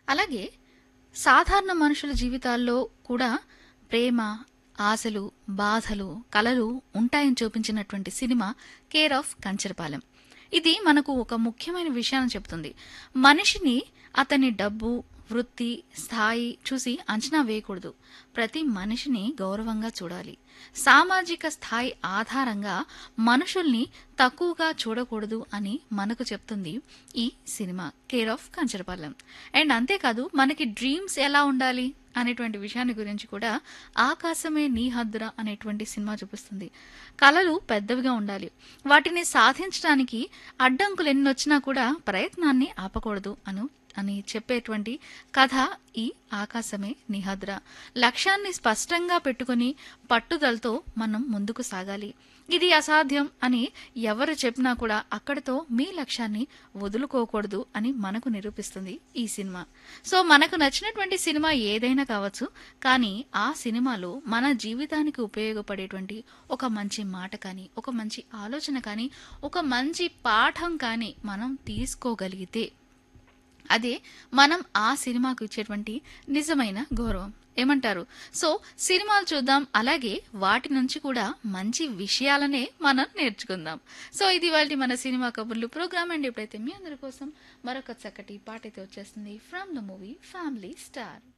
అలాగే సాధారణ మనుషుల జీవితాల్లో కూడా ప్రేమ ఆశలు బాధలు కలలు ఉంటాయని చూపించినటువంటి సినిమా కేర్ ఆఫ్ కంచరపాలెం ఇది మనకు ఒక ముఖ్యమైన విషయాన్ని చెప్తుంది మనిషిని అతని డబ్బు వృత్తి స్థాయి చూసి అంచనా వేయకూడదు ప్రతి మనిషిని గౌరవంగా చూడాలి సామాజిక స్థాయి ఆధారంగా మనుషుల్ని తక్కువగా చూడకూడదు అని మనకు చెప్తుంది ఈ cinema care of Kancharapalem and అంతేకాదు మనకి డ్రీమ్స్ ఎలా ఉండాలి అనేటువంటి విషయాన్ని గురించి కూడా ఆకాశమే నీ హద్దురా అనేటువంటి సినిమా చూపిస్తుంది కళలు పెద్దవిగా ఉండాలి వాటిని సాధించడానికి అడ్డంకులు ఎన్ని వచ్చినా కూడా ప్రయత్నాన్ని ఆపకూడదు అను అని చెప్పేటువంటి కథ ఈ ఆకాశమే నిహద్ర లక్ష్యాన్ని స్పష్టంగా పెట్టుకొని పట్టుదలతో మనం ముందుకు సాగాలి ఇది అసాధ్యం అని ఎవరు చెప్పినా కూడా అక్కడితో మీ లక్ష్యాన్ని వదులుకోకూడదు అని మనకు నిరూపిస్తుంది ఈ సినిమా సో మనకు నచ్చినటువంటి సినిమా ఏదైనా కావచ్చు కానీ ఆ సినిమాలో మన జీవితానికి ఉపయోగపడేటువంటి ఒక మంచి మాట కానీ ఒక మంచి ఆలోచన కానీ ఒక మంచి పాఠం కానీ మనం తీసుకోగలిగితే అదే మనం ఆ సినిమాకు ఇచ్చేటువంటి నిజమైన గౌరవం ఏమంటారు సో సినిమాలు చూద్దాం అలాగే వాటి నుంచి కూడా మంచి విషయాలనే మనం నేర్చుకుందాం సో ఇది వాళ్ళ మన సినిమా కబుర్లు ప్రోగ్రామ్ అండ్ ఎప్పుడైతే మీ అందరి కోసం మరొక చక్కటి పాట అయితే వచ్చేస్తుంది from the movie family star